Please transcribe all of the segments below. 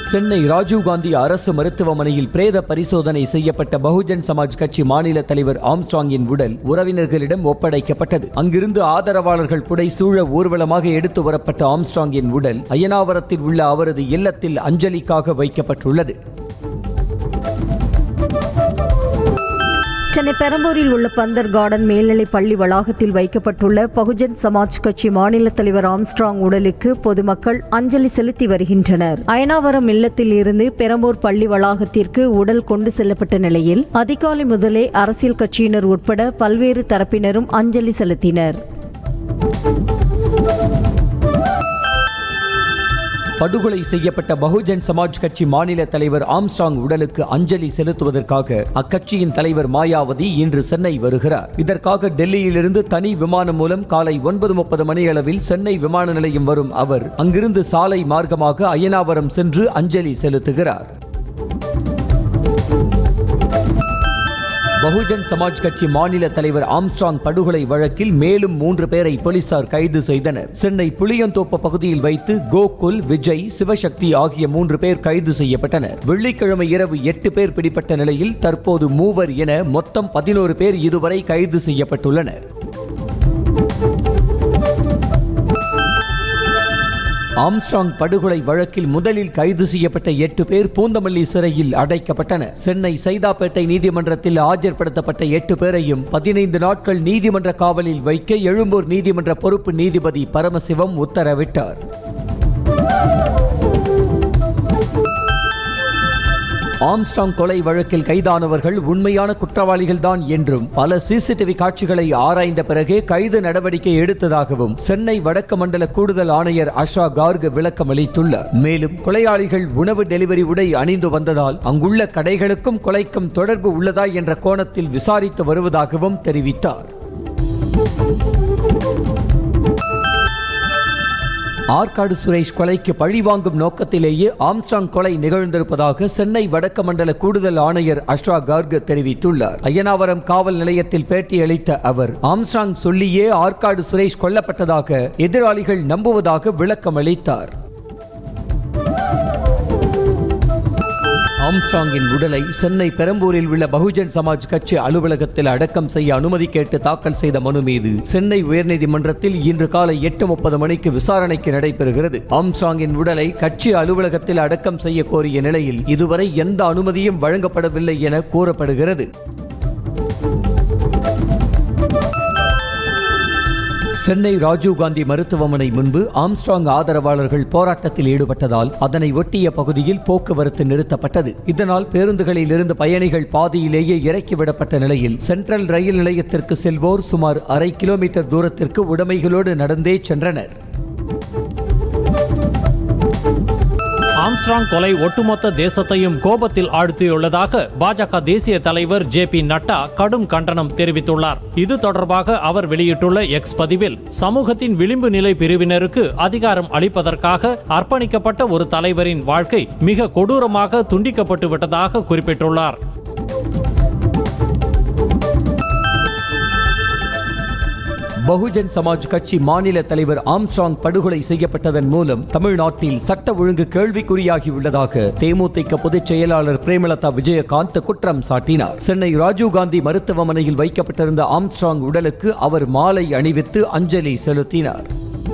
சென்னை ராஜீவ்காந்தி அரசு மருத்துவமனையில் பிரேத பரிசோதனை செய்யப்பட்ட பகுஜன் சமாஜ் கட்சி மாநில தலைவர் ஆம்ஸ்ட்ராங்கின் உடல் உறவினர்களிடம் ஒப்படைக்கப்பட்டது அங்கிருந்து ஆதரவாளர்கள் புடைசூழ ஊர்வலமாக எடுத்து வரப்பட்ட ஆம்ஸ்ட்ராங்கின் உடல் அயனாவரத்தில் உள்ள அவரது இல்லத்தில் அஞ்சலிக்காக வைக்கப்பட்டுள்ளது சென்னை பெரம்பூரில் உள்ள பந்தர் கார்டன் மேல்நிலைப் பள்ளி வளாகத்தில் வைக்கப்பட்டுள்ள பகுஜன் சமாஜ் கட்சி மாநில தலைவர் ஆம்ஸ்ட்ராங் உடலுக்கு பொதுமக்கள் அஞ்சலி செலுத்தி வருகின்றனர் அயனாவரம் இல்லத்தில் இருந்து பெரம்பூர் பள்ளி வளாகத்திற்கு உடல் கொண்டு செல்லப்பட்ட நிலையில் அதிகாலை முதலே அரசியல் கட்சியினர் உட்பட பல்வேறு தரப்பினரும் அஞ்சலி செலுத்தினர் படுகொலை செய்யப்பட்ட பகுஜன் சமாஜ் கட்சி மாநில தலைவர் ஆம்ஸ்ட்ராங் உடலுக்கு அஞ்சலி செலுத்துவதற்காக அக்கட்சியின் தலைவர் மாயாவதி இன்று சென்னை வருகிறார் இதற்காக டெல்லியிலிருந்து தனி விமானம் மூலம் காலை ஒன்பது முப்பது மணியளவில் சென்னை விமான நிலையம் வரும் அவர் அங்கிருந்து சாலை மார்க்கமாக அயனாவரம் சென்று அஞ்சலி செலுத்துகிறார் பகுஜன் சமாஜ் கட்சி மாநில தலைவர் ஆம்ஸ்ட்ராங் படுகொலை வழக்கில் மேலும் மூன்று பேரை போலீசார் கைது செய்தனர் சென்னை புளியந்தோப்பு பகுதியில் வைத்து கோகுல் விஜய் சிவசக்தி ஆகிய மூன்று பேர் கைது செய்யப்பட்டனர் வெள்ளிக்கிழமை இரவு எட்டு பேர் பிடிப்பட்ட நிலையில் தற்போது மூவர் என மொத்தம் பதினோரு பேர் இதுவரை கைது செய்யப்பட்டுள்ளனர் ஆம்ஸ்ட்ராங் படுகொலை வழக்கில் முதலில் கைது செய்யப்பட்ட எட்டு பேர் பூந்தமல்லி சிறையில் அடைக்கப்பட்டனர் சென்னை சைதாப்பேட்டை நீதிமன்றத்தில் ஆஜர்படுத்தப்பட்ட எட்டு பேரையும் பதினைந்து நாட்கள் நீதிமன்ற காவலில் வைக்க எழும்பூர் நீதிமன்ற பொறுப்பு நீதிபதி பரமசிவம் உத்தரவிட்டார் ஆம்ஸ்ட்ராங் கொலை வழக்கில் கைதானவர்கள் உண்மையான குற்றவாளிகள்தான் என்றும் பல சிசிடிவி காட்சிகளை ஆராய்ந்த பிறகே கைது நடவடிக்கை எடுத்ததாகவும் சென்னை வடக்கு மண்டல கூடுதல் ஆணையர் அஷா கார்க் விளக்கம் அளித்துள்ளார் மேலும் கொலையாளிகள் உணவு டெலிவரி உடை அணிந்து வந்ததால் அங்குள்ள கடைகளுக்கும் கொலைக்கும் தொடர்பு உள்ளதா என்ற கோணத்தில் விசாரித்து வருவதாகவும் தெரிவித்தார் ஆற்காடு சுரேஷ் கொலைக்கு பழிவாங்கும் நோக்கத்திலேயே ஆம்ஸ்ட்ராங் கொலை நிகழ்ந்திருப்பதாக சென்னை வடக்கு மண்டல கூடுதல் ஆணையர் அஷ்ரா கார்க் தெரிவித்துள்ளார் அய்யனாவரம் காவல் நிலையத்தில் பேட்டியளித்த அவர் ஆம்ஸ்ட்ராங் சொல்லியே ஆற்காடு சுரேஷ் கொல்லப்பட்டதாக எதிராளிகள் நம்புவதாக விளக்கம் அளித்தார் ஆம்ஸ்ட்ராங்கின் உடலை சென்னை பெரம்பூரில் உள்ள பகுஜன் சமாஜ் கட்சி அலுவலகத்தில் அடக்கம் செய்ய அனுமதி கேட்டு தாக்கல் செய்த மனு மீது சென்னை உயர்நீதிமன்றத்தில் இன்று காலை எட்டு முப்பது மணிக்கு விசாரணைக்கு நடைபெறுகிறது ஆம்ஸ்ட்ராங்கின் உடலை கட்சி அலுவலகத்தில் அடக்கம் செய்ய கோரிய நிலையில் இதுவரை எந்த அனுமதியும் வழங்கப்படவில்லை என கூறப்படுகிறது சென்னை ராஜீவ்காந்தி மருத்துவமனை முன்பு ஆம்ஸ்ட்ராங் ஆதரவாளர்கள் போராட்டத்தில் ஈடுபட்டதால் அதனை ஒட்டிய பகுதியில் போக்குவரத்து நிறுத்தப்பட்டது இதனால் பேருந்துகளில் இருந்து பயணிகள் பாதியிலேயே இறக்கிவிடப்பட்ட நிலையில் சென்ட்ரல் ரயில் நிலையத்திற்கு செல்வோர் சுமார் அரை கிலோமீட்டர் தூரத்திற்கு உடைமைகளோடு நடந்தே சென்றனர் ஆம்ஸ்ட்ராங் கொலை ஒட்டுமொத்த தேசத்தையும் கோபத்தில் ஆழ்த்தியுள்ளதாக பாஜக தேசிய தலைவர் ஜே பி நட்டா கடும் கண்டனம் தெரிவித்துள்ளார் இது தொடர்பாக அவர் வெளியிட்டுள்ள எக்ஸ் பதிவில் சமூகத்தின் விளிம்பு நிலை பிரிவினருக்கு அதிகாரம் அளிப்பதற்காக அர்ப்பணிக்கப்பட்ட ஒரு தலைவரின் வாழ்க்கை மிக கொடூரமாக துண்டிக்கப்பட்டு விட்டதாக குறிப்பிட்டுள்ளார் பகுஜன் சமாஜ் கட்சி மாநில தலைவர் ஆம்ஸ்ட்ராங் படுகொலை செய்யப்பட்டதன் மூலம் தமிழ்நாட்டில் சட்ட ஒழுங்கு கேள்விக்குறியாகியுள்ளதாக தேமுதிக பொதுச் செயலாளர் பிரேமலதா விஜயகாந்த் குற்றம் சாட்டினார் சென்னை ராஜீவ்காந்தி மருத்துவமனையில் வைக்கப்பட்டிருந்த ஆம்ஸ்ட்ராங் உடலுக்கு அவர் மாலை அணிவித்து அஞ்சலி செலுத்தினார்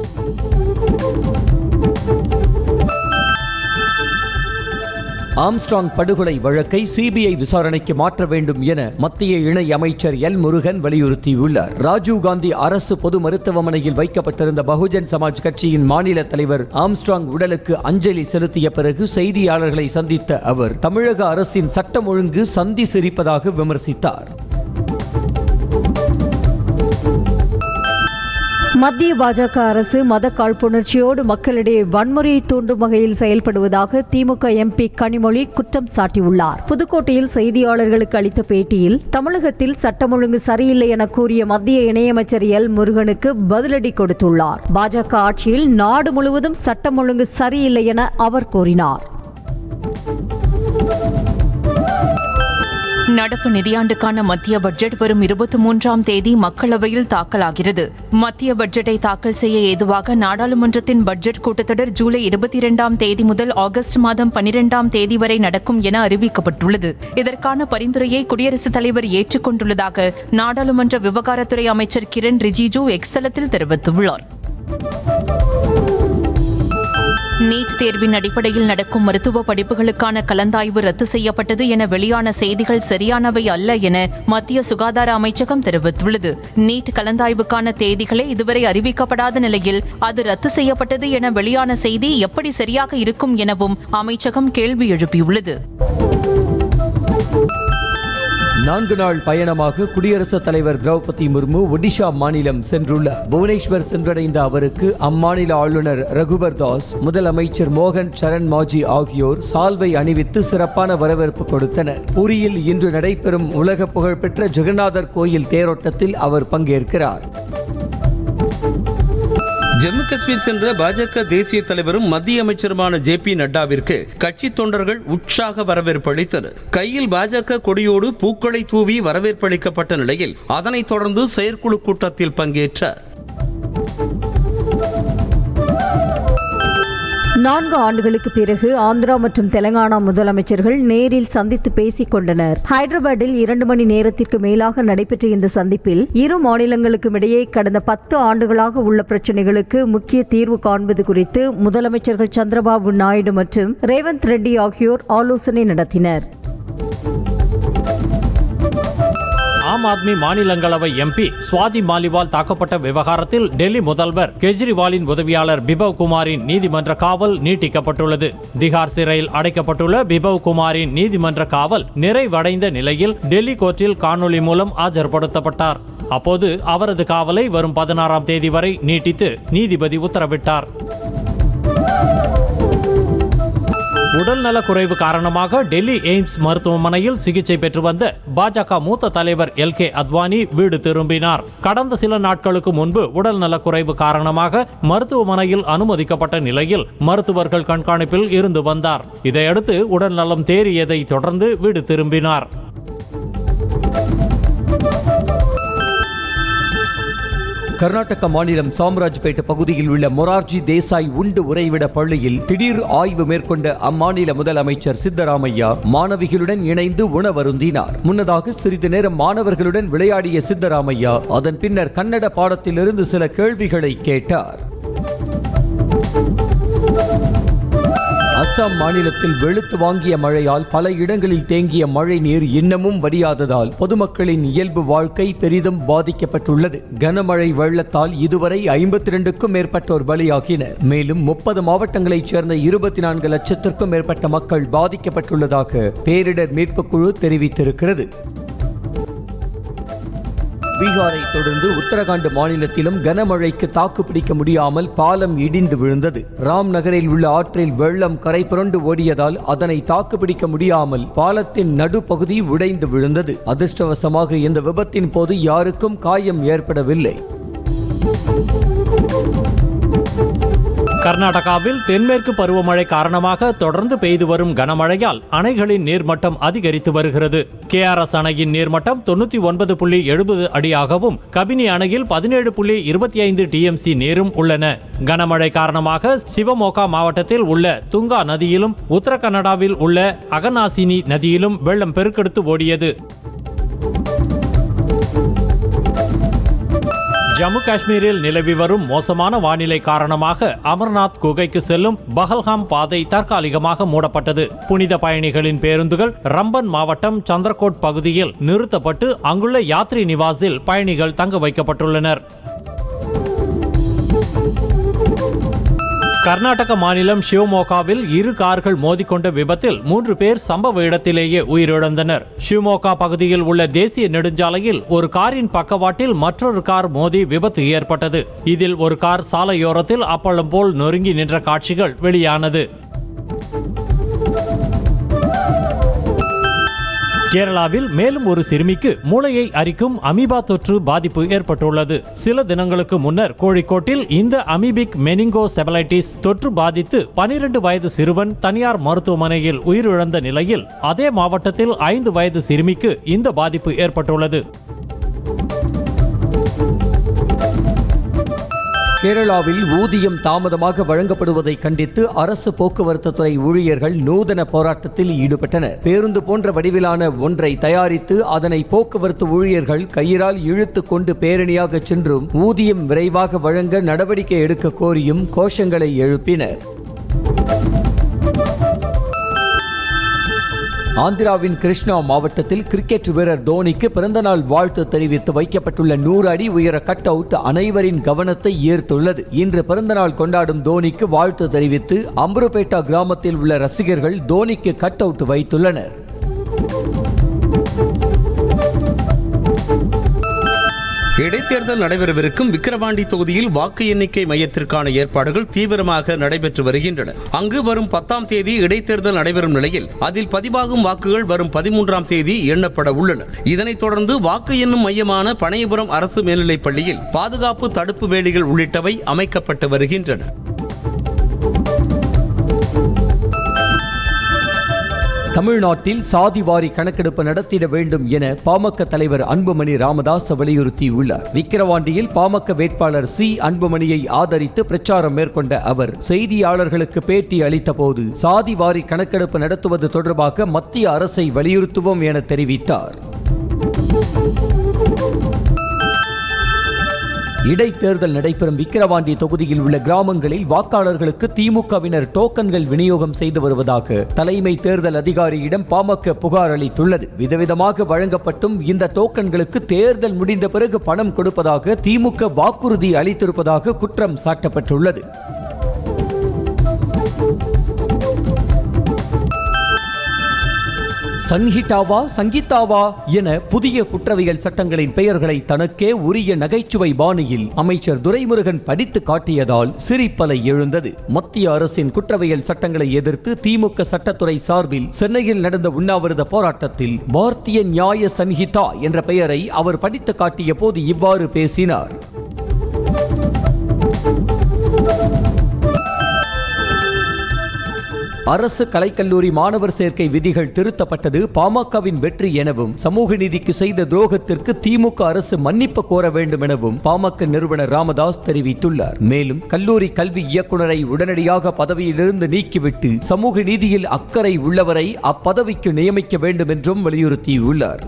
ஆம்ஸ்ட்ராங் படுகொலை வழக்கை சிபிஐ விசாரணைக்கு மாற்ற வேண்டும் என மத்திய இணை அமைச்சர் எல் முருகன் வலியுறுத்தியுள்ளார் ராஜீவ்காந்தி அரசு பொது மருத்துவமனையில் வைக்கப்பட்டிருந்த பகுஜன் சமாஜ் கட்சியின் மாநில தலைவர் ஆம்ஸ்ட்ராங் உடலுக்கு அஞ்சலி செலுத்திய பிறகு செய்தியாளர்களை சந்தித்த அவர் தமிழக அரசின் சட்டம் ஒழுங்கு சந்தி சிரிப்பதாக விமர்சித்தார் மத்திய பாஜக அரசு மத காழ்ப்புணர்ச்சியோடு மக்களிடையே வன்முறையை தூண்டும் வகையில் செயல்படுவதாக திமுக எம்பி கனிமொழி குற்றம் சாட்டியுள்ளார் புதுக்கோட்டையில் செய்தியாளர்களுக்கு அளித்த பேட்டியில் தமிழகத்தில் சட்டம் ஒழுங்கு சரியில்லை என கூறிய மத்திய இணையமைச்சர் எல் முருகனுக்கு பதிலடி கொடுத்துள்ளார் பாஜக ஆட்சியில் நாடு முழுவதும் சட்டம் ஒழுங்கு சரியில்லை என அவர் கூறினார் நடப்பு நிதியாண்டுக்கான மத்திய பட்ஜெட் வரும் இருபத்தி மூன்றாம் தேதி மக்களவையில் தாக்கலாகிறது மத்திய பட்ஜெட்டை தாக்கல் செய்ய ஏதுவாக நாடாளுமன்றத்தின் பட்ஜெட் கூட்டத்தொடர் ஜூலை இருபத்தி இரண்டாம் தேதி முதல் ஆகஸ்ட் மாதம் பனிரெண்டாம் தேதி வரை நடக்கும் என அறிவிக்கப்பட்டுள்ளது இதற்கான பரிந்துரையை குடியரசுத் தலைவர் ஏற்றுக்கொண்டுள்ளதாக நாடாளுமன்ற விவகாரத்துறை அமைச்சர் கிரண் ரிஜிஜு எக்ஸலத்தில் தெரிவித்துள்ளார் நீட் தேர்வின் அடிப்படையில் நடக்கும் மருத்துவ படிப்புகளுக்கான கலந்தாய்வு ரத்து செய்யப்பட்டது என வெளியான செய்திகள் சரியானவை அல்ல என மத்திய சுகாதார அமைச்சகம் தெரிவித்துள்ளது நீட் கலந்தாய்வுக்கான தேதிகளே இதுவரை அறிவிக்கப்படாத நிலையில் அது ரத்து செய்யப்பட்டது என வெளியான செய்தி எப்படி சரியாக இருக்கும் எனவும் அமைச்சகம் கேள்வி எழுப்பியுள்ளது நான்கு நாள் பயணமாக குடியரசுத் தலைவர் திரௌபதி முர்மு ஒடிஷா மாநிலம் சென்றுள்ளார் புவனேஸ்வர் சென்றடைந்த அவருக்கு அம்மாநில ஆளுநர் ரகுபர் தாஸ் முதலமைச்சர் மோகன் சரண் மாஜி ஆகியோர் சால்வை அணிவித்து சிறப்பான வரவேற்பு கொடுத்தனர் புரியில் இன்று நடைபெறும் உலக புகழ்பெற்ற ஜெகநாதர் கோயில் தேரோட்டத்தில் அவர் பங்கேற்கிறார் ஜம்மு காஷ்மீர் சென்ற பாஜக தேசிய தலைவரும் மத்திய அமைச்சருமான ஜே பி நட்டாவிற்கு கட்சி தொண்டர்கள் உற்சாக வரவேற்பு அளித்தனர் கையில் பாஜக கொடியோடு பூக்களை தூவி வரவேற்பளிக்கப்பட்ட நிலையில் அதனைத் தொடர்ந்து செயற்குழு கூட்டத்தில் பங்கேற்றார் நான்கு ஆண்டுகளுக்கு பிறகு ஆந்திரா மற்றும் தெலங்கானா முதலமைச்சர்கள் நேரில் சந்தித்து பேசிக் கொண்டனர் ஹைதராபாத்தில் இரண்டு மணி நேரத்திற்கு மேலாக நடைபெற்ற இந்த சந்திப்பில் இரு மாநிலங்களுக்கும் இடையே கடந்த பத்து ஆண்டுகளாக உள்ள பிரச்சினைகளுக்கு முக்கிய தீர்வு காண்பது குறித்து முதலமைச்சர்கள் சந்திரபாபு நாயுடு மற்றும் ரேவந்த் ரெட்டி ஆகியோர் ஆலோசனை நடத்தினர் ஆம் ஆத்மி மாநிலங்களவை எம்பி சுவாதி மாலிவால் தாக்கப்பட்ட விவகாரத்தில் டெல்லி முதல்வர் கெஜ்ரிவாலின் உதவியாளர் பிபவ் குமாரின் நீதிமன்ற காவல் நீட்டிக்கப்பட்டுள்ளது திகார் சிறையில் அடைக்கப்பட்டுள்ள பிபவ் குமாரின் நீதிமன்ற காவல் நிறைவடைந்த நிலையில் டெல்லி கோர்ட்டில் காணொலி மூலம் ஆஜர்படுத்தப்பட்டார் அப்போது அவரது காவலை வரும் பதினாறாம் தேதி வரை நீட்டித்து நீதிபதி உத்தரவிட்டார் உடல்நலக் குறைவு காரணமாக டெல்லி எய்ம்ஸ் மருத்துவமனையில் சிகிச்சை பெற்று வந்த பாஜக மூத்த தலைவர் எல் கே அத்வானி வீடு திரும்பினார் கடந்த சில நாட்களுக்கு முன்பு உடல்நலக் குறைவு காரணமாக மருத்துவமனையில் அனுமதிக்கப்பட்ட நிலையில் மருத்துவர்கள் கண்காணிப்பில் இருந்து வந்தார் இதையடுத்து உடல்நலம் தேறியதை தொடர்ந்து வீடு திரும்பினார் கர்நாடக மாநிலம் சாம்ராஜ்பேட் பகுதியில் உள்ள மொரார்ஜி தேசாய் உண்டு உறைவிட பள்ளியில் திடீர் ஆய்வு மேற்கொண்ட அம்மாநில முதலமைச்சர் சித்தராமையா மாணவிகளுடன் இணைந்து உணவருந்தினார் முன்னதாக சிறிது நேரம் மாணவர்களுடன் விளையாடிய சித்தராமையா அதன் பின்னர் கன்னட பாடத்திலிருந்து சில கேள்விகளை கேட்டார் அஸ்ஸாம் மாநிலத்தில் வெளுத்து வாங்கிய மழையால் பல இடங்களில் தேங்கிய மழை நீர் இன்னமும் வடியாததால் பொதுமக்களின் இயல்பு வாழ்க்கை பெரிதும் பாதிக்கப்பட்டுள்ளது கனமழை வெள்ளத்தால் இதுவரை ஐம்பத்தி இரண்டுக்கும் மேற்பட்டோர் பலியாகினர் மேலும் முப்பது மாவட்டங்களைச் சேர்ந்த இருபத்தி நான்கு லட்சத்திற்கும் மேற்பட்ட மக்கள் பாதிக்கப்பட்டுள்ளதாக பேரிடர் மீட்புக் குழு தெரிவித்திருக்கிறது பீகாரை தொடர்ந்து உத்தரகாண்ட் மாநிலத்திலும் கனமழைக்கு தாக்குப்பிடிக்க முடியாமல் பாலம் இடிந்து விழுந்தது ராம் நகரில் உள்ள ஆற்றில் வெள்ளம் கரை புரண்டு ஓடியதால் அதனை தாக்குப்பிடிக்க முடியாமல் பாலத்தின் நடுப்பகுதி உடைந்து விழுந்தது அதிர்ஷ்டவசமாக இந்த விபத்தின் போது யாருக்கும் காயம் ஏற்படவில்லை கர்நாடகாவில் தென்மேற்கு பருவமழை காரணமாக தொடர்ந்து பெய்து வரும் கனமழையால் அணைகளின் நீர்மட்டம் அதிகரித்து வருகிறது கேஆர்எஸ் அணையின் நீர்மட்டம் தொண்ணூத்தி ஒன்பது புள்ளி எழுபது அடியாகவும் கபினி அணையில் பதினேழு புள்ளி இருபத்தி ஐந்து டிஎம்சி நீரும் உள்ளன கனமழை காரணமாக சிவமோகா மாவட்டத்தில் உள்ள துங்கா நதியிலும் உத்தரகன்னடாவில் உள்ள அகநாசினி நதியிலும் வெள்ளம் பெருக்கெடுத்து ஓடியது ஜம்மு காஷ்மீரில் நிலவி வரும் மோசமான வானிலை காரணமாக அமர்நாத் குகைக்கு செல்லும் பஹல்காம் பாதை தற்காலிகமாக மூடப்பட்டது புனித பயணிகளின் பேருந்துகள் ரம்பன் மாவட்டம் சந்திரகோட் பகுதியில் நிறுத்தப்பட்டு அங்குள்ள யாத்ரி நிவாஸில் பயணிகள் தங்க வைக்கப்பட்டுள்ளனர் கர்நாடக மாநிலம் ஷிவமோகாவில் இரு கார்கள் மோதிக்கொண்ட விபத்தில் மூன்று பேர் சம்பவ இடத்திலேயே உயிரிழந்தனர் ஷிவமோகா பகுதியில் உள்ள தேசிய நெடுஞ்சாலையில் ஒரு காரின் பக்கவாட்டில் மற்றொரு கார் மோதி விபத்து ஏற்பட்டது இதில் ஒரு கார் சாலையோரத்தில் அப்பளம் போல் நொறுங்கி நின்ற காட்சிகள் வெளியானது கேரளாவில் மேலும் ஒரு சிறுமிக்கு மூளையை அரிக்கும் அமீபா தொற்று பாதிப்பு ஏற்பட்டுள்ளது சில தினங்களுக்கு முன்னர் கோழிக்கோட்டில் இந்த அமீபிக் மெனிங்கோ செபலைட்டிஸ் தொற்று பாதித்து பனிரெண்டு வயது சிறுவன் தனியார் மருத்துவமனையில் உயிரிழந்த நிலையில் அதே மாவட்டத்தில் ஐந்து வயது சிறுமிக்கு இந்த பாதிப்பு ஏற்பட்டுள்ளது கேரளாவில் ஊதியம் தாமதமாக வழங்கப்படுவதை கண்டித்து அரசு போக்குவரத்து துறை ஊழியர்கள் நூதன போராட்டத்தில் ஈடுபட்டனர் பேருந்து போன்ற வடிவிலான ஒன்றை தயாரித்து அதனை போக்குவரத்து ஊழியர்கள் கயிறால் இழுத்து கொண்டு பேரணியாக சென்றும் ஊதியம் விரைவாக வழங்க நடவடிக்கை எடுக்க கோரியும் கோஷங்களை எழுப்பினர் ஆந்திராவின் கிருஷ்ணா மாவட்டத்தில் கிரிக்கெட் வீரர் தோனிக்கு பிறந்தநாள் வாழ்த்து தெரிவித்து வைக்கப்பட்டுள்ள நூறு அடி உயர கட் அவுட் அனைவரின் கவனத்தை ஈர்த்துள்ளது இன்று பிறந்தநாள் கொண்டாடும் தோனிக்கு வாழ்த்து தெரிவித்து அம்புருபேட்டா கிராமத்தில் உள்ள ரசிகர்கள் தோனிக்கு கட் அவுட் வைத்துள்ளனர் இடைத்தேர்தல் நடைபெறவிருக்கும் விக்கிரவாண்டி தொகுதியில் வாக்கு எண்ணிக்கை மையத்திற்கான ஏற்பாடுகள் தீவிரமாக நடைபெற்று வருகின்றன அங்கு வரும் பத்தாம் தேதி இடைத்தேர்தல் நடைபெறும் நிலையில் அதில் பதிவாகும் வாக்குகள் வரும் பதிமூன்றாம் தேதி எண்ணப்பட உள்ளன இதனைத் தொடர்ந்து வாக்கு எண்ணும் மையமான பனையபுரம் அரசு மேல்நிலைப் பள்ளியில் பாதுகாப்பு தடுப்பு வேலிகள் உள்ளிட்டவை அமைக்கப்பட்டு வருகின்றன தமிழ்நாட்டில் சாதிவாரி கணக்கெடுப்பு நடத்திட வேண்டும் என பாமக தலைவர் அன்புமணி ராமதாஸ் வலியுறுத்தியுள்ளார் விக்கிரவாண்டியில் பாமக வேட்பாளர் சி அன்புமணியை ஆதரித்து பிரச்சாரம் மேற்கொண்ட அவர் செய்தியாளர்களுக்கு பேட்டி அளித்தபோது சாதிவாரி கணக்கெடுப்பு நடத்துவது தொடர்பாக மத்திய அரசை வலியுறுத்துவோம் என தெரிவித்தார் இடைத்தேர்தல் நடைபெறும் விக்கிரவாண்டி தொகுதியில் உள்ள கிராமங்களில் வாக்காளர்களுக்கு திமுகவினர் டோக்கன்கள் விநியோகம் செய்து வருவதாக தலைமை தேர்தல் அதிகாரியிடம் பாமக புகார் அளித்துள்ளது விதவிதமாக வழங்கப்பட்டும் இந்த டோக்கன்களுக்கு தேர்தல் முடிந்த பிறகு பணம் கொடுப்பதாக திமுக வாக்குறுதி அளித்திருப்பதாக குற்றம் சாட்டப்பட்டுள்ளது சன்ஹிட்டாவா சங்கீதாவா என புதிய குற்றவியல் சட்டங்களின் பெயர்களை தனக்கே உரிய நகைச்சுவை பாணியில் அமைச்சர் துரைமுருகன் படித்து காட்டியதால் சிரிப்பலை எழுந்தது மத்திய அரசின் குற்றவியல் சட்டங்களை எதிர்த்து திமுக சட்டத்துறை சார்பில் சென்னையில் நடந்த உண்ணாவிரத போராட்டத்தில் பாரதிய நியாய சன்ஹிதா என்ற பெயரை அவர் படித்து காட்டிய போது இவ்வாறு பேசினார் அரசு கலைக்கல்லூரி மாணவர் சேர்க்கை விதிகள் திருத்தப்பட்டது பாமகவின் வெற்றி எனவும் சமூக நீதிக்கு செய்த துரோகத்திற்கு திமுக அரசு மன்னிப்பு கோர வேண்டும் எனவும் பாமக நிறுவனர் ராமதாஸ் தெரிவித்துள்ளார் மேலும் கல்லூரி கல்வி இயக்குநரை உடனடியாக பதவியிலிருந்து நீக்கிவிட்டு சமூக நீதியில் அக்கறை உள்ளவரை அப்பதவிக்கு நியமிக்க வேண்டும் என்றும் வலியுறுத்தியுள்ளார்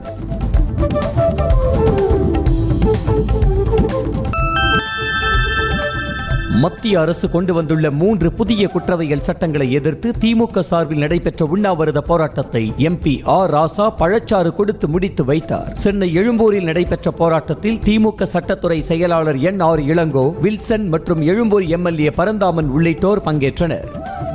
மத்திய அரசு கொண்டு வந்துள்ள மூன்று புதிய குற்றவியல் சட்டங்களை எதிர்த்து திமுக சார்பில் நடைபெற்ற உண்ணாவிரத போராட்டத்தை எம்பி ஆர் ராசா பழச்சாறு கொடுத்து முடித்து வைத்தார் சென்னை எழும்பூரில் நடைபெற்ற போராட்டத்தில் திமுக சட்டத்துறை செயலாளர் என் ஆர் இளங்கோ வில்சன் மற்றும் எழும்பூர் எம்எல்ஏ பரந்தாமன் உள்ளிட்டோர் பங்கேற்றனர்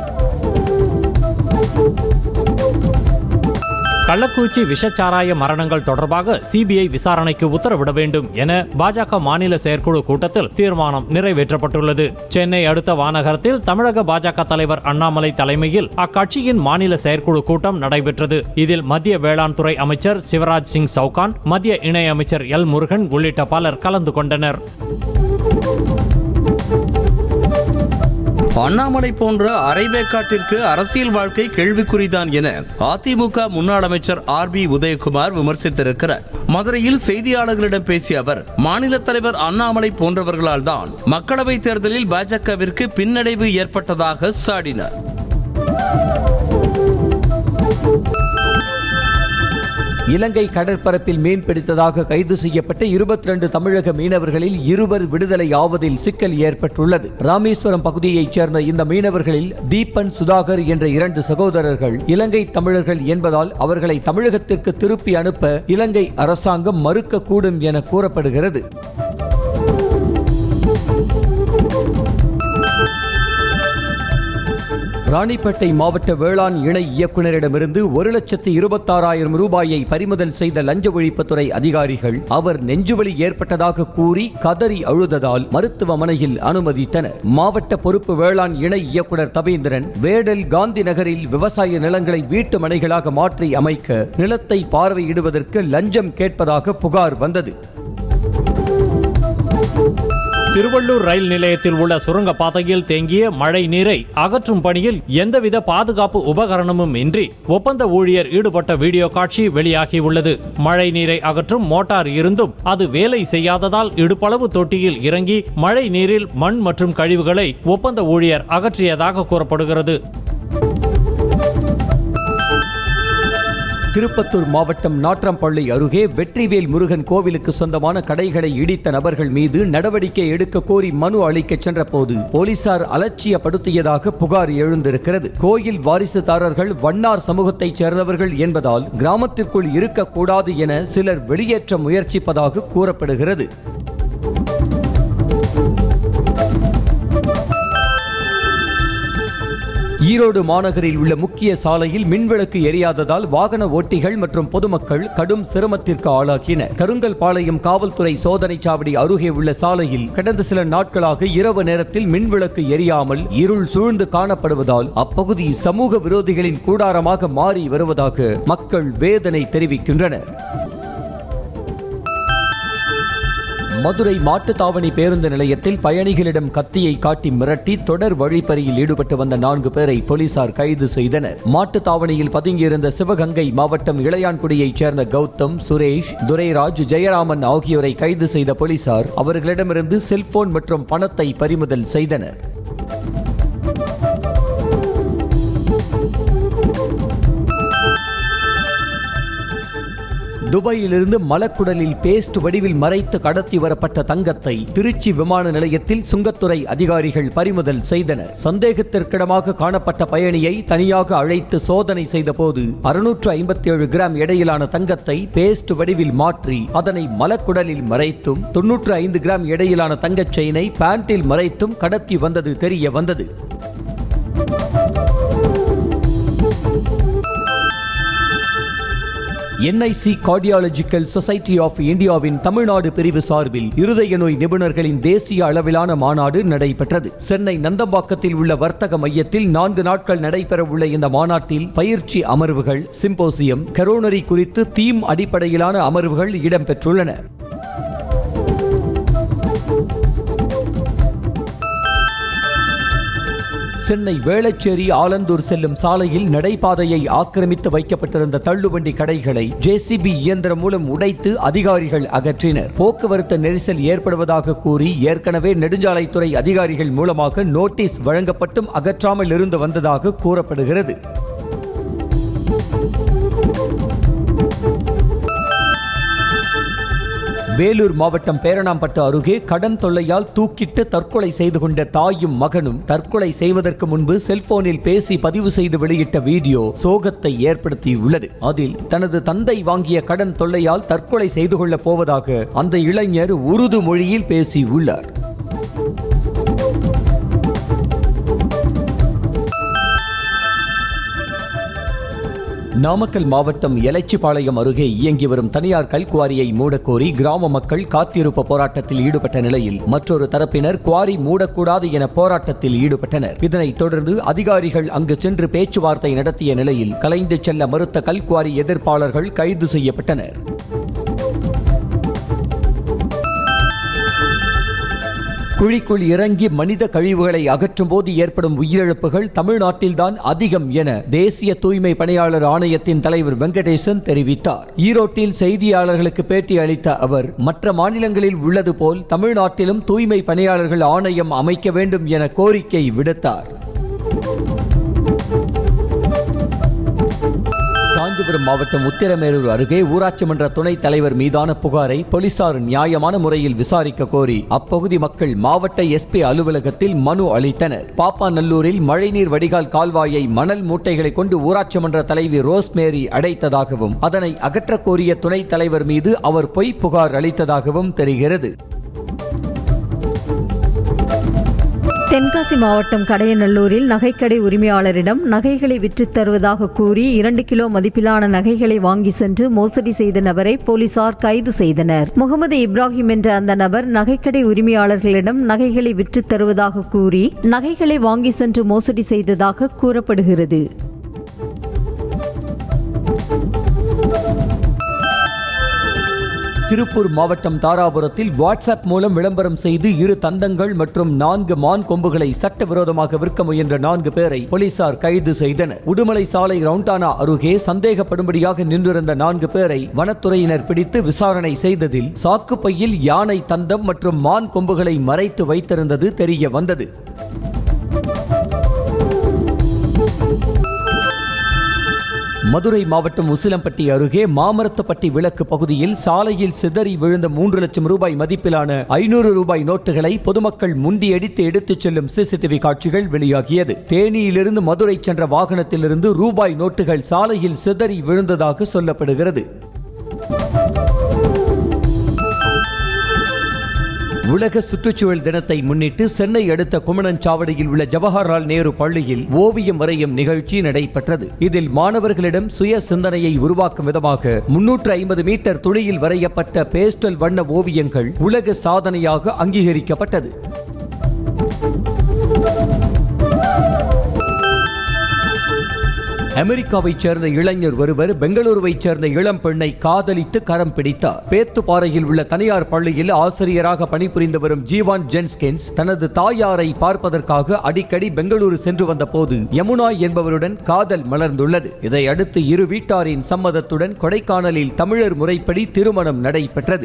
கள்ளக்குறிச்சி விஷச்சாராய மரணங்கள் தொடர்பாக சிபிஐ விசாரணைக்கு உத்தரவிட வேண்டும் என பாஜக மாநில செயற்குழு கூட்டத்தில் தீர்மானம் நிறைவேற்றப்பட்டுள்ளது சென்னை அடுத்த வானகரத்தில் தமிழக பாஜக தலைவர் அண்ணாமலை தலைமையில் அக்கட்சியின் மாநில செயற்குழு கூட்டம் நடைபெற்றது இதில் மத்திய வேளாண் துறை அமைச்சர் சிவராஜ் சிங் சவுகான் மத்திய இணையமைச்சர் எல் முருகன் உள்ளிட்ட பலர் கலந்து கொண்டனர் அண்ணாமலை போன்ற அரைவேக்காட்டிற்கு அரசியல் வாழ்க்கை கேள்விக்குறிதான் என அதிமுக முன்னாள் அமைச்சர் ஆர் பி உதயகுமார் விமர்சித்திருக்கிறார் மதுரையில் செய்தியாளர்களிடம் பேசிய அவர் மாநில தலைவர் அண்ணாமலை போன்றவர்களால் தான் மக்களவைத் தேர்தலில் பாஜகவிற்கு பின்னடைவு ஏற்பட்டதாக சாடினார் இலங்கை கடற்பரப்பில் மீன் பிடித்ததாக கைது செய்யப்பட்ட இருபத்தி ரெண்டு தமிழக மீனவர்களில் இருவர் விடுதலை ஆவதில் சிக்கல் ஏற்பட்டுள்ளது ராமேஸ்வரம் பகுதியைச் சேர்ந்த இந்த மீனவர்களில் தீபன் சுதாகர் என்ற இரண்டு சகோதரர்கள் இலங்கை தமிழர்கள் என்பதால் அவர்களை தமிழகத்திற்கு திருப்பி அனுப்ப இலங்கை அரசாங்கம் மறுக்கக்கூடும் என கூறப்படுகிறது ராணிப்பேட்டை மாவட்ட வேளாண் இணை இயக்குநரிடமிருந்து ஒரு லட்சத்து இருபத்தாறாயிரம் ரூபாயை பறிமுதல் செய்த லஞ்ச ஒழிப்புத்துறை அதிகாரிகள் அவர் நெஞ்சுவலி ஏற்பட்டதாக கூறி கதறி அழுததால் மருத்துவமனையில் அனுமதித்தனர் மாவட்ட பொறுப்பு வேளாண் இணை இயக்குனர் தபேந்திரன் வேடல் காந்தி நகரில் விவசாய நிலங்களை வீட்டு மனைகளாக மாற்றி அமைக்க நிலத்தை பார்வையிடுவதற்கு லஞ்சம் கேட்பதாக புகார் வந்தது திருவள்ளூர் ரயில் நிலையத்தில் உள்ள சுரங்க பாதையில் தேங்கிய மழை நீரை அகற்றும் பணியில் எந்தவித பாதுகாப்பு உபகரணமும் இன்றி ஒப்பந்த ஊழியர் ஈடுபட்ட வீடியோ காட்சி வெளியாகியுள்ளது மழை நீரை அகற்றும் மோட்டார் இருந்தும் அது வேலை செய்யாததால் இடுப்பளவு தொட்டியில் இறங்கி மழை நீரில் மண் மற்றும் கழிவுகளை ஒப்பந்த ஊழியர் அகற்றியதாக கூறப்படுகிறது திருப்பத்தூர் மாவட்டம் நாற்றம்பள்ளி அருகே வெற்றிவேல் முருகன் கோவிலுக்கு சொந்தமான கடைகளை இடித்த நபர்கள் மீது நடவடிக்கை எடுக்க கோரி மனு அளிக்கச் சென்றபோது போலீசார் அலட்சியப்படுத்தியதாக புகார் எழுந்திருக்கிறது கோயில் வாரிசுதாரர்கள் வண்ணார் சமூகத்தைச் சேர்ந்தவர்கள் என்பதால் கிராமத்திற்குள் இருக்கக்கூடாது என சிலர் வெளியேற்ற முயற்சிப்பதாக கூறப்படுகிறது ஈரோடு மாநகரில் உள்ள முக்கிய சாலையில் மின்விளக்கு எரியாததால் வாகன ஓட்டிகள் மற்றும் பொதுமக்கள் கடும் சிரமத்திற்கு ஆளாகினர் கருங்கல் பாளையம் காவல்துறை சோதனை சாவடி அருகே உள்ள சாலையில் கடந்த சில நாட்களாக இரவு நேரத்தில் மின்விளக்கு எரியாமல் இருள் சூழ்ந்து காணப்படுவதால் அப்பகுதி சமூக விரோதிகளின் கூடாரமாக மாறி வருவதாக மக்கள் வேதனை தெரிவிக்கின்றனர் மதுரை மாட்டுத்தாவணி பேருந்து நிலையத்தில் பயணிகளிடம் கத்தியை காட்டி மிரட்டி தொடர் வழிப்பறியில் ஈடுபட்டு வந்த நான்கு பேரை போலீசார் கைது செய்தனர் மாட்டுத்தாவணியில் பதுங்கியிருந்த சிவகங்கை மாவட்டம் இளையான்குடியைச் சேர்ந்த கௌதம் சுரேஷ் துரைராஜ் ஜெயராமன் ஆகியோரை கைது செய்த போலீசார் அவர்களிடமிருந்து செல்போன் மற்றும் பணத்தை பறிமுதல் செய்தனர் துபாயிலிருந்து மலக்குடலில் பேஸ்ட் வடிவில் மறைத்து கடத்தி வரப்பட்ட தங்கத்தை திருச்சி விமான நிலையத்தில் சுங்கத்துறை அதிகாரிகள் பறிமுதல் செய்தனர் சந்தேகத்திற்கிடமாக காணப்பட்ட பயணியை தனியாக அழைத்து சோதனை செய்தபோது அறுநூற்று ஐம்பத்தி ஏழு கிராம் எடையிலான தங்கத்தை பேஸ்ட் வடிவில் மாற்றி அதனை மலக்குடலில் மறைத்தும் தொன்னூற்று ஐந்து கிராம் எடையிலான தங்கச் செயினை பேண்டில் மறைத்தும் கடத்தி வந்தது தெரிய வந்தது என்ஐசி கார்டியாலஜிக்கல் சொசைட்டி ஆஃப் இந்தியாவின் தமிழ்நாடு பிரிவு சார்பில் இருதய நோய் நிபுணர்களின் தேசிய அளவிலான மாநாடு நடைபெற்றது சென்னை நந்தம்பாக்கத்தில் உள்ள வர்த்தக மையத்தில் நான்கு நாட்கள் நடைபெறவுள்ள இந்த மாநாட்டில் பயிற்சி அமர்வுகள் சிம்போசியம் கரோனரி குறித்து தீம் அடிப்படையிலான அமர்வுகள் இடம்பெற்றுள்ளன சென்னை வேளச்சேரி ஆலந்தூர் செல்லும் சாலையில் நடைபாதையை ஆக்கிரமித்து வைக்கப்பட்டிருந்த தள்ளுவண்டி கடைகளை ஜேசிபி இயந்திரம் மூலம் உடைத்து அதிகாரிகள் அகற்றினர் போக்குவரத்து நெரிசல் ஏற்படுவதாக கூறி ஏற்கனவே நெடுஞ்சாலைத்துறை அதிகாரிகள் மூலமாக நோட்டீஸ் வழங்கப்பட்டும் அகற்றாமல் இருந்து வந்ததாக கூறப்படுகிறது வேலூர் மாவட்டம் பேரணாம்பட்டு அருகே கடன் தொல்லையால் தூக்கிட்டு தற்கொலை செய்து கொண்ட தாயும் மகனும் தற்கொலை செய்வதற்கு முன்பு செல்போனில் பேசி பதிவு செய்து வெளியிட்ட வீடியோ சோகத்தை ஏற்படுத்தியுள்ளது அதில் தனது தந்தை வாங்கிய கடன் தொல்லையால் தற்கொலை செய்து கொள்ளப் போவதாக அந்த இளைஞர் உருது மொழியில் பேசியுள்ளார் நாமக்கல் மாவட்டம் எலச்சிபாளையம் அருகே இயங்கி வரும் தனியார் கல்குவாரியை மூடக்கோரி கிராம மக்கள் காத்திருப்பு போராட்டத்தில் ஈடுபட்ட நிலையில் மற்றொரு தரப்பினர் குவாரி மூடக்கூடாது என போராட்டத்தில் ஈடுபட்டனர் இதனைத் தொடர்ந்து அதிகாரிகள் அங்கு சென்று பேச்சுவார்த்தை நடத்திய நிலையில் கலைந்து செல்ல மறுத்த கல்குவாரி எதிர்ப்பாளர்கள் கைது செய்யப்பட்டனர் குழிக்குள் இறங்கி மனித கழிவுகளை அகற்றும் போது ஏற்படும் உயிரிழப்புகள் தமிழ்நாட்டில்தான் அதிகம் என தேசிய தூய்மை பணியாளர் ஆணையத்தின் தலைவர் வெங்கடேசன் தெரிவித்தார் ஈரோட்டில் செய்தியாளர்களுக்கு பேட்டி அளித்த அவர் மற்ற மாநிலங்களில் உள்ளது போல் தமிழ்நாட்டிலும் தூய்மை பணியாளர்கள் ஆணையம் அமைக்க வேண்டும் என கோரிக்கை விடுத்தார் காஞ்சிபுரம் மாவட்டம் உத்திரமேரூர் அருகே ஊராட்சி மன்ற துணைத் தலைவர் மீதான புகாரை போலீசார் நியாயமான முறையில் விசாரிக்க கோரி அப்பகுதி மக்கள் மாவட்ட எஸ்பி அலுவலகத்தில் மனு அளித்தனர் பாப்பாநல்லூரில் மழைநீர் வடிகால் கால்வாயை மணல் மூட்டைகளை கொண்டு ஊராட்சி மன்ற தலைவி ரோஸ்மேரி அடைத்ததாகவும் அதனை அகற்றக் கோரிய துணைத் தலைவர் மீது அவர் பொய் புகார் அளித்ததாகவும் தெரிகிறது தென்காசி மாவட்டம் கடையநல்லூரில் நகைக்கடை உரிமையாளரிடம் நகைகளை விற்றுத் தருவதாக கூறி இரண்டு கிலோ மதிப்பிலான நகைகளை வாங்கி சென்று மோசடி செய்த நபரை போலீசார் கைது செய்தனர் முகமது இப்ராஹிம் என்ற அந்த நபர் நகைக்கடை உரிமையாளர்களிடம் நகைகளை விற்றுத் தருவதாக கூறி நகைகளை வாங்கி சென்று மோசடி செய்ததாக கூறப்படுகிறது திருப்பூர் மாவட்டம் தாராபுரத்தில் வாட்ஸ்அப் மூலம் விளம்பரம் செய்து இரு தந்தங்கள் மற்றும் நான்கு மான் கொம்புகளை சட்டவிரோதமாக விற்க முயன்ற நான்கு பேரை போலீசார் கைது செய்தனர் உடுமலை சாலை ரவுண்டானா அருகே சந்தேகப்படும்படியாக நின்றிருந்த நான்கு பேரை வனத்துறையினர் பிடித்து விசாரணை செய்ததில் சாக்குப்பையில் யானை தந்தம் மற்றும் மான் கொம்புகளை மறைத்து வைத்திருந்தது தெரிய வந்தது மதுரை மாவட்டம் உசிலம்பட்டி அருகே மாமரத்துப்பட்டி விளக்கு பகுதியில் சாலையில் சிதறி விழுந்த மூன்று லட்சம் ரூபாய் மதிப்பிலான ஐநூறு ரூபாய் நோட்டுகளை பொதுமக்கள் முண்டியடித்து எடுத்துச் செல்லும் சிசிடிவி காட்சிகள் வெளியாகியது தேனியிலிருந்து மதுரை சென்ற வாகனத்திலிருந்து ரூபாய் நோட்டுகள் சாலையில் சிதறி விழுந்ததாக சொல்லப்படுகிறது உலக சுற்றுச்சூழல் தினத்தை முன்னிட்டு சென்னை அடுத்த குமணஞ்சாவடியில் உள்ள ஜவஹர்லால் நேரு பள்ளியில் ஓவியம் வரையும் நிகழ்ச்சி நடைபெற்றது இதில் மாணவர்களிடம் சுய சிந்தனையை உருவாக்கும் விதமாக முன்னூற்று ஐம்பது மீட்டர் துணியில் வரையப்பட்ட பேஸ்டல் வண்ண ஓவியங்கள் உலக சாதனையாக அங்கீகரிக்கப்பட்டது அமெரிக்காவைச் சேர்ந்த இளைஞர் ஒருவர் பெங்களூருவைச் சேர்ந்த இளம் பெண்ணை காதலித்து கரம் பிடித்தார் பேத்துப்பாறையில் உள்ள தனியார் பள்ளியில் ஆசிரியராக பணிபுரிந்து வரும் ஜீவான் ஜென்ஸ்கின்ஸ் தனது தாயாரை பார்ப்பதற்காக அடிக்கடி பெங்களூரு சென்று வந்தபோது யமுனா என்பவருடன் காதல் மலர்ந்துள்ளது இதை அடுத்து இரு வீட்டாரின் சம்மதத்துடன் கொடைக்கானலில் தமிழர் முறைப்படி திருமணம் நடைபெற்றது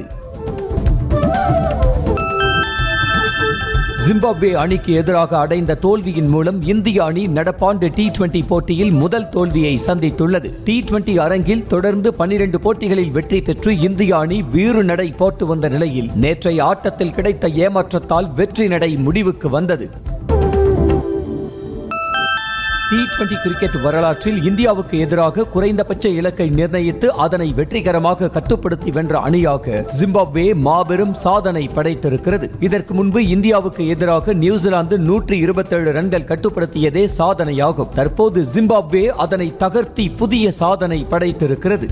ஜிம்பாப்வே அணிக்கு எதிராக அடைந்த தோல்வியின் மூலம் இந்திய அணி நடப்பாண்டு டி டுவெண்டி போட்டியில் முதல் தோல்வியை சந்தித்துள்ளது டி டுவெண்டி அரங்கில் தொடர்ந்து பன்னிரண்டு போட்டிகளில் வெற்றி பெற்று இந்திய அணி வீறு நடை போட்டு வந்த நிலையில் நேற்றைய ஆட்டத்தில் கிடைத்த ஏமாற்றத்தால் வெற்றி நடை முடிவுக்கு வந்தது டி டுவெண்டி கிரிக்கெட் வரலாற்றில் இந்தியாவுக்கு எதிராக குறைந்தபட்ச இலக்கை நிர்ணயித்து அதனை வெற்றிகரமாக கட்டுப்படுத்தி வென்ற அணியாக ஜிம்பாப்வே மாபெரும் சாதனை படைத்திருக்கிறது இதற்கு முன்பு இந்தியாவுக்கு எதிராக நியூசிலாந்து நூற்றி இருபத்தேழு ரன்கள் கட்டுப்படுத்தியதே சாதனையாகும் தற்போது ஜிம்பாப்வே அதனை தகர்த்தி புதிய சாதனை படைத்திருக்கிறது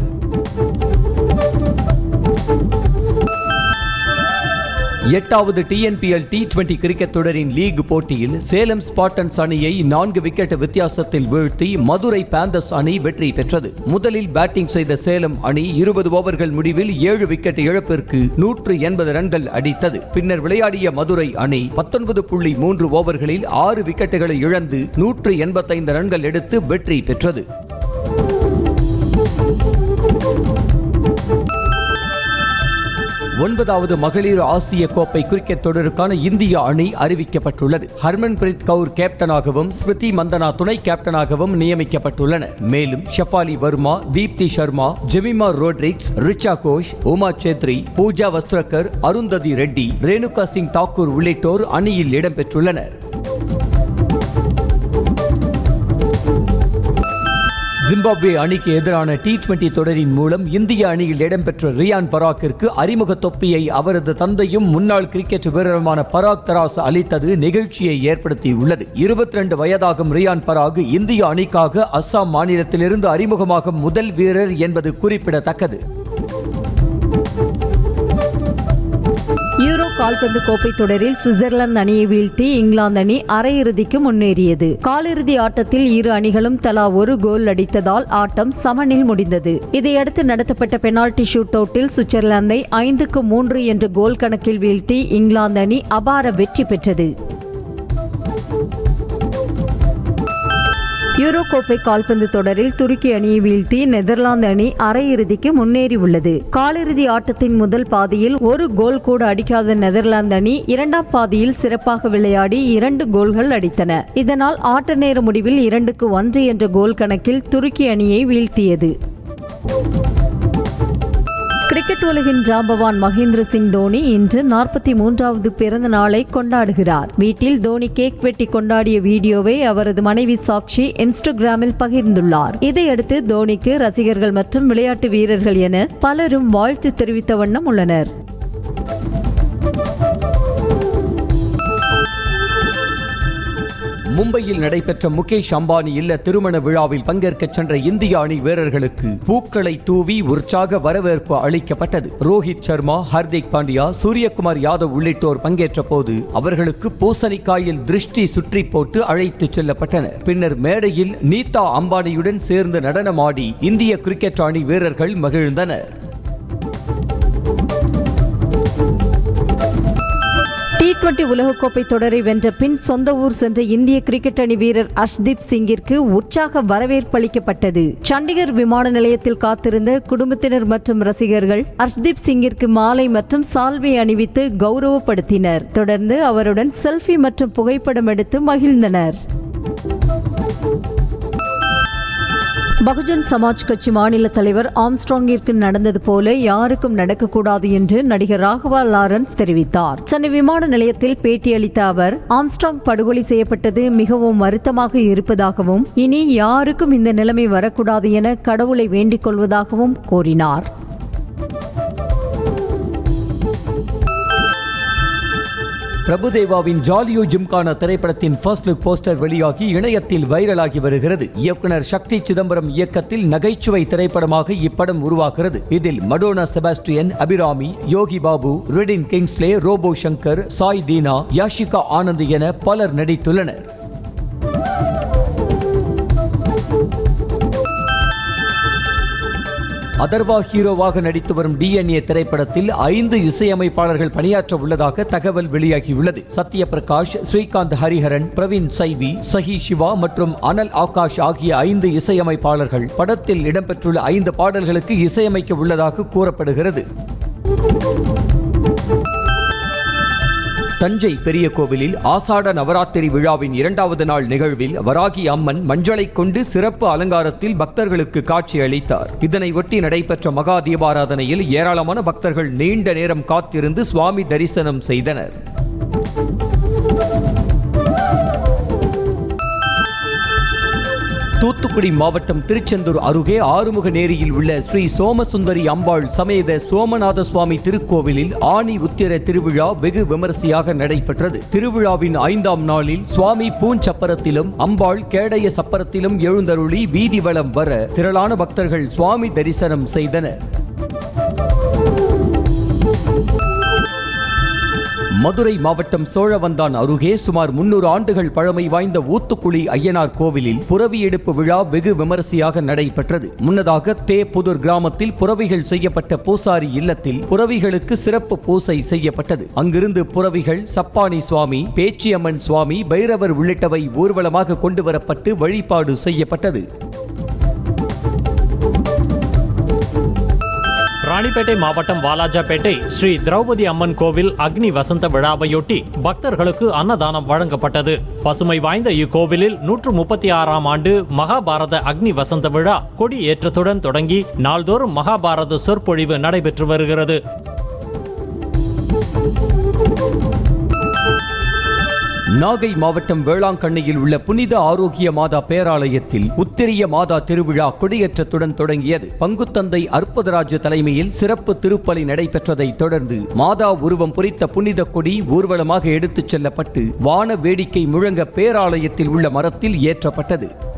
எட்டாவது டிஎன்பிஎல் டி டுவெண்டி கிரிக்கெட் தொடரின் லீக் போட்டியில் சேலம் ஸ்பாட்டன்ஸ் அணியை நான்கு விக்கெட் வித்தியாசத்தில் வீழ்த்தி மதுரை பேந்தர்ஸ் அணி வெற்றி பெற்றது முதலில் பேட்டிங் செய்த சேலம் அணி இருபது ஓவர்கள் முடிவில் ஏழு விக்கெட் இழப்பிற்கு நூற்று எண்பது ரன்கள் அடித்தது பின்னர் விளையாடிய மதுரை அணி பத்தொன்பது புள்ளி மூன்று ஓவர்களில் ஆறு விக்கெட்டுகளை இழந்து நூற்று எண்பத்தைந்து ரன்கள் எடுத்து வெற்றி பெற்றது ஒன்பதாவது மகளிர் ஆசிய கோப்பை கிரிக்கெட் தொடருக்கான இந்திய அணி அறிவிக்கப்பட்டுள்ளது ஹர்மன்பிரீத் கவுர் கேப்டனாகவும் ஸ்மிருதி மந்தனா துணை கேப்டனாகவும் நியமிக்கப்பட்டுள்ளனர் மேலும் ஷஃபாலி வர்மா தீப்தி சர்மா ஜெமிமா ரோட்ரிக்ஸ் ரிச்சா கோஷ் உமா சேத்ரி பூஜா வஸ்திரக்கர் அருந்ததி ரெட்டி ரேணுகா சிங் தாக்கூர் உள்ளிட்டோர் அணியில் இடம்பெற்றுள்ளனர் ஜிம்பாப்வே அணிக்கு எதிரான டி டுவெண்டி தொடரின் மூலம் இந்திய அணியில் இடம்பெற்ற ரியான் பராக்கிற்கு அறிமுக தொப்பியை அவரது தந்தையும் முன்னாள் கிரிக்கெட் வீரருமான பராக் தராஸ் அளித்தது நிகழ்ச்சியை ஏற்படுத்தியுள்ளது இருபத்தி ரெண்டு வயதாகும் ரியான் பராக் இந்திய அணிக்காக அஸ்ஸாம் மாநிலத்திலிருந்து அறிமுகமாகும் முதல் வீரர் என்பது குறிப்பிடத்தக்கது யூரோ கால்பந்து கோப்பை தொடரில் சுவிட்சர்லாந்து அணியை வீழ்த்தி இங்கிலாந்து அணி அரையிறுதிக்கு முன்னேறியது காலிறுதி ஆட்டத்தில் இரு அணிகளும் தலா ஒரு கோல் அடித்ததால் ஆட்டம் சமனில் முடிந்தது இதையடுத்து நடத்தப்பட்ட பெனால்டி ஷூட் அவுட்டில் சுவிட்சர்லாந்தை ஐந்துக்கு மூன்று என்ற கோல் கணக்கில் வீழ்த்தி இங்கிலாந்து அணி அபார வெற்றி பெற்றது யூரோ கோப்பை கால்பந்து தொடரில் துருக்கி அணியை வீழ்த்தி நெதர்லாந்து அணி அரையிறுதிக்கு முன்னேறி உள்ளது காலிறுதி ஆட்டத்தின் முதல் பாதியில் ஒரு கோல் கூட அடிக்காத நெதர்லாந்து அணி இரண்டாம் பாதியில் சிறப்பாக விளையாடி இரண்டு கோல்கள் அடித்தன இதனால் ஆட்ட நேர முடிவில் இரண்டுக்கு ஒன்று என்ற கோல் கணக்கில் துருக்கி அணியை வீழ்த்தியது கிரிக்கெட் உலகின் ஜாம்பவான் மகேந்திர சிங் தோனி இன்று நாற்பத்தி மூன்றாவது பிறந்த நாளை கொண்டாடுகிறார் வீட்டில் தோனி கேக் வெட்டி கொண்டாடிய வீடியோவை அவரது மனைவி சாக்ஷி இன்ஸ்டாகிராமில் பகிர்ந்துள்ளார் இதையடுத்து தோனிக்கு ரசிகர்கள் மற்றும் விளையாட்டு வீரர்கள் என பலரும் வாழ்த்து தெரிவித்த வண்ணம் உள்ளனர் மும்பையில் நடைபெற்ற முகேஷ் அம்பானி இல்ல திருமண விழாவில் பங்கேற்கச் சென்ற இந்திய அணி வீரர்களுக்கு பூக்களை தூவி உற்சாக வரவேற்பு அளிக்கப்பட்டது ரோஹித் சர்மா ஹர்திக் பாண்டியா சூரியகுமார் யாதவ் உள்ளிட்டோர் பங்கேற்ற போது அவர்களுக்கு பூசணிக்காயில் திருஷ்டி சுற்றி போட்டு அழைத்துச் செல்லப்பட்டனர் பின்னர் மேடையில் நீதா அம்பானியுடன் சேர்ந்து நடனமாடி இந்திய கிரிக்கெட் அணி வீரர்கள் மகிழ்ந்தனர் டி டுவெண்டி உலகக்கோப்பை தொடரை வென்ற பின் சொந்த ஊர் சென்ற இந்திய கிரிக்கெட் அணி வீரர் அர்ஷ்தீப் சிங்கிற்கு உற்சாக வரவேற்பளிக்கப்பட்டது சண்டிகர் விமான நிலையத்தில் காத்திருந்த குடும்பத்தினர் மற்றும் ரசிகர்கள் அர்ஷ்தீப் சிங்கிற்கு மாலை மற்றும் சால்வை அணிவித்து கௌரவப்படுத்தினர் தொடர்ந்து அவருடன் செல்ஃபி மற்றும் புகைப்படம் எடுத்து மகிழ்ந்தனர் பகுஜன் சமாஜ் கட்சி மாநில தலைவர் ஆம்ஸ்ட்ராங்கிற்கு நடந்தது போல யாருக்கும் நடக்கக்கூடாது என்று நடிகர் ராகவா லாரன்ஸ் தெரிவித்தார் சென்னை விமான நிலையத்தில் பேட்டியளித்த அவர் ஆம்ஸ்ட்ராங் படுகொலை செய்யப்பட்டது மிகவும் வருத்தமாக இருப்பதாகவும் இனி யாருக்கும் இந்த நிலைமை வரக்கூடாது என கடவுளை வேண்டிக் கொள்வதாகவும் கூறினார் பிரபுதேவாவின் ஜாலியோ ஜிம்கானா திரைப்படத்தின் ஃபர்ஸ்ட் லுக் போஸ்டர் வெளியாகி இணையத்தில் வைரலாகி வருகிறது இயக்குனர் சக்தி சிதம்பரம் இயக்கத்தில் நகைச்சுவை திரைப்படமாக இப்படம் உருவாகிறது இதில் மடோனா செபாஸ்டியன் அபிராமி யோகி பாபு ரெடின் கிங்ஸ்லே ரோபோ சங்கர் சாய் தீனா யாஷிகா ஆனந்த் என பலர் நடித்துள்ளனர் அதர்வா ஹீரோவாக நடித்து வரும் டிஎன்ஏ திரைப்படத்தில் ஐந்து இசையமைப்பாளர்கள் பணியாற்ற உள்ளதாக தகவல் வெளியாகியுள்ளது சத்யபிரகாஷ் ஸ்ரீகாந்த் ஹரிஹரன் பிரவீன் சைவி சஹி சிவா மற்றும் அனல் ஆகாஷ் ஆகிய ஐந்து இசையமைப்பாளர்கள் படத்தில் இடம்பெற்றுள்ள ஐந்து பாடல்களுக்கு இசையமைக்க உள்ளதாக கூறப்படுகிறது தஞ்சை பெரிய கோவிலில் ஆசாட நவராத்திரி விழாவின் இரண்டாவது நாள் நிகழ்வில் வராகி அம்மன் மஞ்சளை கொண்டு சிறப்பு அலங்காரத்தில் பக்தர்களுக்கு காட்சி அளித்தார் இதனை ஒட்டி நடைபெற்ற மகா தீபாராதனையில் ஏராளமான பக்தர்கள் நீண்ட நேரம் காத்திருந்து சுவாமி தரிசனம் செய்தனர் தூத்துக்குடி மாவட்டம் திருச்செந்தூர் அருகே ஆறுமுக நேரியில் உள்ள ஸ்ரீ சோமசுந்தரி அம்பாள் சமேத சோமநாத சுவாமி திருக்கோவிலில் ஆணி உத்திர திருவிழா வெகு விமரிசையாக நடைபெற்றது திருவிழாவின் ஐந்தாம் நாளில் சுவாமி பூஞ்சப்பரத்திலும் அம்பாள் கேடய சப்பரத்திலும் எழுந்தருளி வீதி வலம் வர திரளான பக்தர்கள் சுவாமி தரிசனம் செய்தனர் மதுரை மாவட்டம் சோழவந்தான் அருகே சுமார் முன்னூறு ஆண்டுகள் பழமை வாய்ந்த ஊத்துக்குழி ஐயனார் கோவிலில் புறவி எடுப்பு விழா வெகு விமரிசையாக நடைபெற்றது முன்னதாக தே புதூர் கிராமத்தில் புறவிகள் செய்யப்பட்ட பூசாரி இல்லத்தில் புறவிகளுக்கு சிறப்பு பூசை செய்யப்பட்டது அங்கிருந்து புறவிகள் சப்பானி சுவாமி பேச்சியம்மன் சுவாமி பைரவர் உள்ளிட்டவை ஊர்வலமாக கொண்டு வரப்பட்டு வழிபாடு செய்யப்பட்டது ராணிப்பேட்டை மாவட்டம் வாலாஜாபேட்டை ஸ்ரீ திரௌபதி அம்மன் கோவில் அக்னி வசந்த விழாவையொட்டி பக்தர்களுக்கு அன்னதானம் வழங்கப்பட்டது பசுமை வாய்ந்த இக்கோவிலில் நூற்று முப்பத்தி ஆறாம் ஆண்டு மகாபாரத அக்னி வசந்த விழா கொடி ஏற்றத்துடன் தொடங்கி நாள்தோறும் மகாபாரத சொற்பொழிவு நடைபெற்று வருகிறது நாகை மாவட்டம் வேளாங்கண்ணியில் உள்ள புனித ஆரோக்கிய மாதா பேராலயத்தில் உத்திரிய மாதா திருவிழா கொடியேற்றத்துடன் தொடங்கியது பங்குத்தந்தை அற்புதராஜ் தலைமையில் சிறப்பு திருப்பலி நடைபெற்றதை தொடர்ந்து மாதா உருவம் பொறித்த புனித கொடி ஊர்வலமாக எடுத்துச் செல்லப்பட்டு வான வேடிக்கை முழங்க பேராலயத்தில் உள்ள மரத்தில் ஏற்றப்பட்டது